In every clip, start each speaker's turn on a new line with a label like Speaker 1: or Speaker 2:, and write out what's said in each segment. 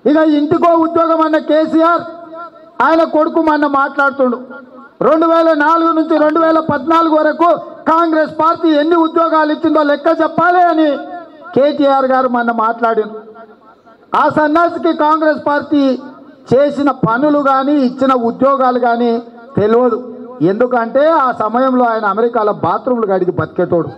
Speaker 1: ఇక ఇంటికో ఉద్యోగం అన్న కేసీఆర్ ఆయన కొడుకు మొన్న మాట్లాడుతుండు రెండు వేల నాలుగు నుంచి రెండు వేల పద్నాలుగు వరకు కాంగ్రెస్ పార్టీ ఎన్ని ఉద్యోగాలు ఇచ్చిందో లెక్క చెప్పాలి అని కేటీఆర్ గారు మొన్న మాట్లాడిండు ఆ సన్నాసికి కాంగ్రెస్ పార్టీ చేసిన పనులు కానీ ఇచ్చిన ఉద్యోగాలు కానీ తెలియదు ఎందుకంటే ఆ సమయంలో ఆయన అమెరికాలో బాత్రూమ్లు గడిగి బతికేటోడు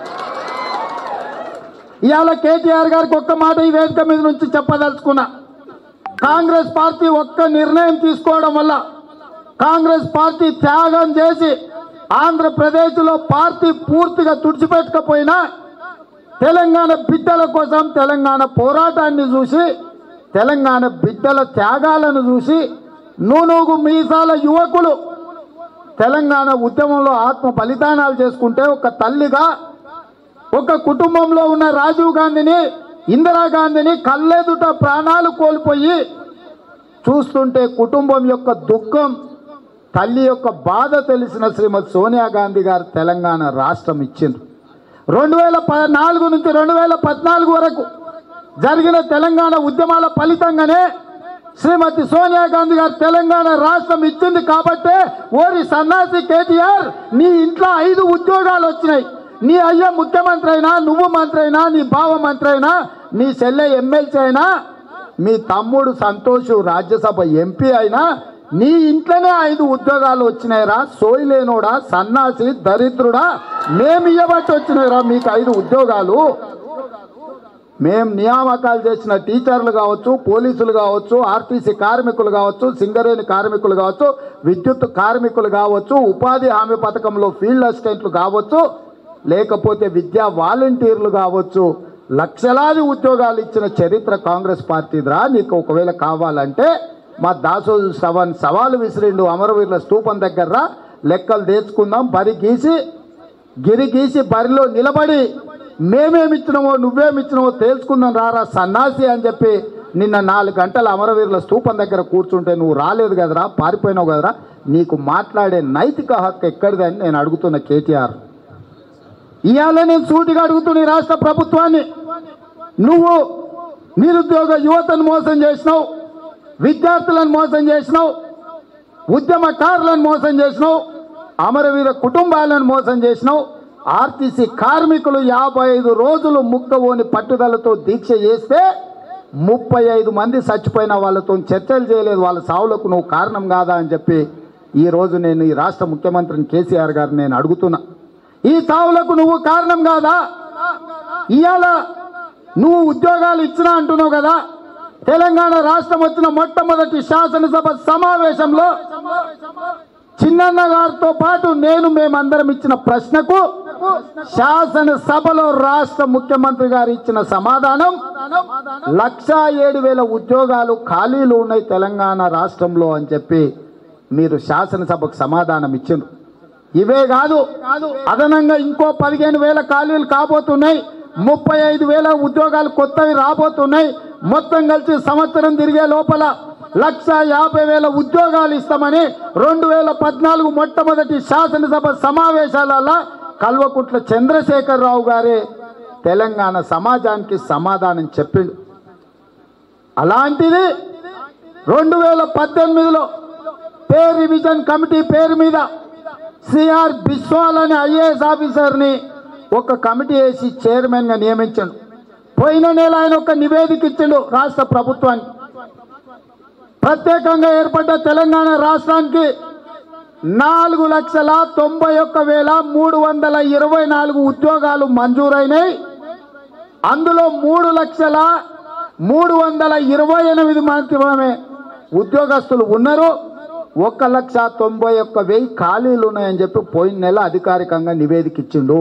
Speaker 1: ఇవాళ కేటీఆర్ గారికి ఒక్క మాట ఈ వేదిక మీద నుంచి చెప్పదలుచుకున్నా కాంగ్రెస్ పార్టీ ఒక్క నిర్ణయం తీసుకోవడం వల్ల కాంగ్రెస్ పార్టీ త్యాగం చేసి ఆంధ్రప్రదేశ్లో పార్టీ పూర్తిగా తుడిచిపెట్టకపోయినా తెలంగాణ బిడ్డల కోసం తెలంగాణ పోరాటాన్ని చూసి తెలంగాణ బిడ్డల త్యాగాలను చూసి నూనూగు మీసాల యువకులు తెలంగాణ ఉద్యమంలో ఆత్మ బలిదానాలు చేసుకుంటే ఒక తల్లిగా ఒక కుటుంబంలో ఉన్న రాజీవ్ గాంధీని ఇందిరాగాంధీని కళ్ళెదుట ప్రాణాలు కోల్పోయి చూస్తుంటే కుటుంబం యొక్క దుఃఖం తల్లి యొక్క బాధ తెలిసిన శ్రీమతి సోనియా గాంధీ గారు తెలంగాణ రాష్ట్రం ఇచ్చిండ్రు రెండు వేల నాలుగు నుంచి రెండు వేల పద్నాలుగు వరకు జరిగిన తెలంగాణ ఉద్యమాల ఫలితంగానే శ్రీమతి సోనియా గాంధీ గారు తెలంగాణ రాష్ట్రం ఇచ్చింది కాబట్టే ఓరి సన్నాసి కేటీఆర్ నీ ఇంట్లో ఐదు ఉద్యోగాలు వచ్చినాయి నీ అయ్య ముఖ్యమంత్రి అయినా నువ్వు మంత్రి అయినా నీ బావ మంత్రి అయినా నీ చెల్లె ఎమ్మెల్సీ అయినా మీ తమ్ముడు సంతోష్ రాజ్యసభ ఎంపీ అయినా నీ ఇంట్లోనే ఐదు ఉద్యోగాలు వచ్చినాయిరా సోయిలేనోడా సన్నాసి దరిద్రుడా మేము ఇవ్వబట్టి వచ్చినాయిరా మీకు ఐదు ఉద్యోగాలు మేము నియామకాలు చేసిన టీచర్లు కావచ్చు పోలీసులు కావచ్చు ఆర్టీసీ కార్మికులు కావచ్చు సింగరేణి కార్మికులు కావచ్చు విద్యుత్ కార్మికులు కావచ్చు ఉపాధి హామీ పథకంలో ఫీల్డ్ అసిస్టెంట్లు కావచ్చు లేకపోతే విద్యా వాలంటీర్లు కావచ్చు లక్షలాది ఉద్యోగాలు ఇచ్చిన చరిత్ర కాంగ్రెస్ పార్టీదిరా నీకు ఒకవేళ కావాలంటే మా దాసో సవన్ సవాలు విసిరిండు అమరవీరుల స్తూపం దగ్గర లెక్కలు తెచ్చుకుందాం బరి గీసి గిరి గీసి బరిలో నిలబడి మేమేమిచ్చినామో నువ్వేమిచ్చినామో తేల్చుకుందాం రారా సన్నాసి అని చెప్పి నిన్న నాలుగు గంటల అమరవీరుల స్తూపం దగ్గర కూర్చుంటే నువ్వు రాలేదు కదరా పారిపోయినావు కదరా నీకు మాట్లాడే నైతిక హక్కు ఎక్కడిదని నేను అడుగుతున్న కేటీఆర్ ఇవాళ నేను సూటిగా అడుగుతున్న ఈ రాష్ట్ర ప్రభుత్వాన్ని నువ్వు నిరుద్యోగ యువతను మోసం చేసినావు విద్యార్థులను మోసం చేసినావు ఉద్యమకారులను మోసం చేసినావు అమరవీర కుటుంబాలను మోసం చేసినావు ఆర్టీసీ కార్మికులు యాభై ఐదు రోజులు ముక్కవోని పట్టుదలతో దీక్ష చేస్తే ముప్పై ఐదు మంది చచ్చిపోయిన వాళ్ళతో చర్చలు చేయలేదు వాళ్ళ సావులకు నువ్వు కారణం కాదా అని చెప్పి ఈ రోజు నేను ఈ రాష్ట్ర ముఖ్యమంత్రిని కేసీఆర్ గారిని నేను అడుగుతున్నా ఈ సావులకు నువ్వు కారణం కాదా ఇవాళ నువ్వు ఉద్యోగాలు ఇచ్చినా అంటున్నావు కదా తెలంగాణ రాష్ట్రం వచ్చిన మొట్టమొదటి శాసనసభ సమావేశంలో చిన్నన్న గారితో పాటు నేను మేమందరం ఇచ్చిన ప్రశ్నకు శాసనసభలో రాష్ట్ర ముఖ్యమంత్రి గారు ఇచ్చిన సమాధానం లక్షా ఏడు వేల ఉద్యోగాలు ఖాళీలు ఉన్నాయి తెలంగాణ రాష్ట్రంలో అని చెప్పి మీరు శాసనసభకు సమాధానం ఇచ్చిండ్రు ఇవే కాదు అదనంగా ఇంకో పదిహేను వేల ఖాళీలు కాబోతున్నాయి ముప్పై ఐదు వేల ఉద్యోగాలు కొత్తవి రాబోతున్నాయి మొత్తం కలిసి సంవత్సరం తిరిగే లోపల లక్ష యాభై వేల ఉద్యోగాలు ఇస్తామని రెండు వేల పద్నాలుగు మొట్టమొదటి శాసనసభ సమావేశాలలో కల్వకుట్ల చంద్రశేఖరరావు గారే తెలంగాణ సమాజానికి సమాధానం చెప్పిండు అలాంటిది రెండు వేల పద్దెనిమిదిలో పే రివిజన్ కమిటీ పేరు మీద సిఆర్ బిస్వాల్ అనే ఐఏఎస్ ఆఫీసర్ని ఒక కమిటీ వేసి చైర్మన్గా నియమించాడు పోయిన నెల ఆయన ఒక నివేదిక ఇచ్చిండు రాష్ట్ర ప్రభుత్వానికి ప్రత్యేకంగా ఏర్పడ్డ తెలంగాణ రాష్ట్రానికి నాలుగు లక్షల తొంభై ఒక్క వేల మూడు వందల ఇరవై నాలుగు ఉద్యోగాలు మంజూరైనాయి అందులో మూడు లక్షల మూడు వందల ఇరవై ఎనిమిది మాత్రమే ఉద్యోగస్తులు ఉన్నారు ఒక లక్ష తొంభై ఒక్క వెయ్యి ఖాళీలు ఉన్నాయని చెప్పి పోయిన నెల అధికారికంగా నివేదిక ఇచ్చిండు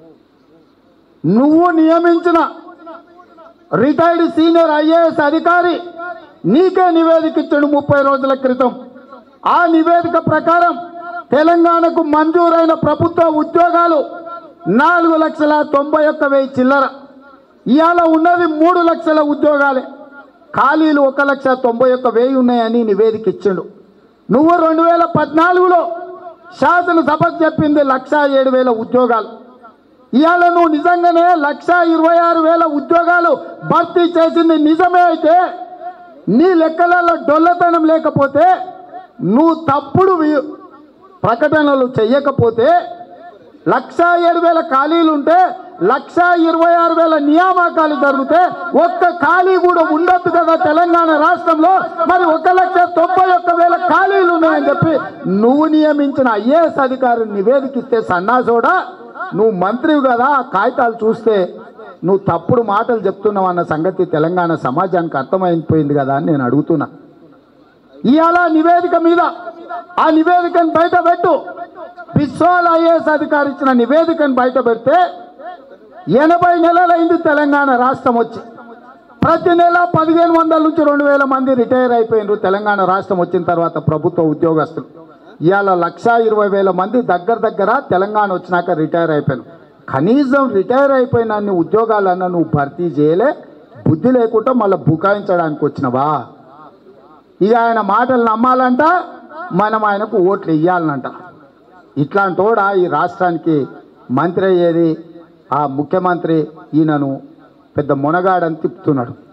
Speaker 1: నువ్వు నియమించిన రిటైర్డ్ సీనియర్ ఐఏఎస్ అధికారి నీకే నివేదిక ఇచ్చాడు ముప్పై రోజుల క్రితం ఆ నివేదిక ప్రకారం తెలంగాణకు మంజూరైన ప్రభుత్వ ఉద్యోగాలు నాలుగు లక్షల తొంభై ఒక్క వెయ్యి చిల్లర ఇవాళ ఉన్నది మూడు లక్షల ఉద్యోగాలే ఖాళీలు ఒక లక్ష తొంభై ఒక్క వెయ్యి ఉన్నాయని నివేదిక ఇచ్చిండు నువ్వు రెండు వేల పద్నాలుగులో శాసనసభకు చెప్పింది లక్ష ఏడు వేల ఉద్యోగాలు ఇవాళ నువ్వు నిజంగానే లక్ష ఇరవై ఆరు వేల ఉద్యోగాలు భర్తీ చేసింది నిజమే అయితే నీ లెక్కలలో డొల్లతనం లేకపోతే నువ్వు తప్పుడు వి- ప్రకటనలు చెయ్యకపోతే లక్ష ఏడు వేల ఖాళీలు ఉంటే లక్ష ఇరవై ఆరు వేల నియామకాలు జరిగితే ఒక్క ఖాళీ కూడా ఉండొద్దు కదా తెలంగాణ రాష్ట్రంలో మరి ఒక లక్ష తొంభై ఒక్క వేల ఖాళీలు ఉన్నాయని చెప్పి నువ్వు నియమించిన ఐఏఎస్ అధికారి నివేదిక ఇస్తే సన్నాసోడా నువ్వు మంత్రివి కదా ఆ కాగితాలు చూస్తే నువ్వు తప్పుడు మాటలు చెప్తున్నావు అన్న సంగతి తెలంగాణ సమాజానికి అర్థమైపోయింది కదా అని నేను అడుగుతున్నా ఇవాళ నివేదిక మీద ఆ నివేదికను బయట పెట్టు బిస్వాల్ ఐఏఎస్ అధికారి ఇచ్చిన నివేదికను బయట పెడితే ఎనభై నెలలైంది తెలంగాణ రాష్ట్రం వచ్చి ప్రతి నెల పదిహేను వందల నుంచి రెండు వేల మంది రిటైర్ అయిపోయినారు తెలంగాణ రాష్ట్రం వచ్చిన తర్వాత ప్రభుత్వ ఉద్యోగస్తులు ఇవాళ లక్ష ఇరవై వేల మంది దగ్గర దగ్గర తెలంగాణ వచ్చినాక రిటైర్ అయిపోయాను కనీసం రిటైర్ అయిపోయిన అన్ని ఉద్యోగాలన్నా నువ్వు భర్తీ చేయలే బుద్ధి లేకుండా మళ్ళీ బుకాయించడానికి వచ్చినవా ఇక ఆయన మాటలు నమ్మాలంట మనం ఆయనకు ఓట్లు ఇవ్వాలనంట ఇట్లాంటోడా ఈ రాష్ట్రానికి మంత్రి అయ్యేది ఆ ముఖ్యమంత్రి ఈయనను పెద్ద మునగాడని తిప్పుతున్నాడు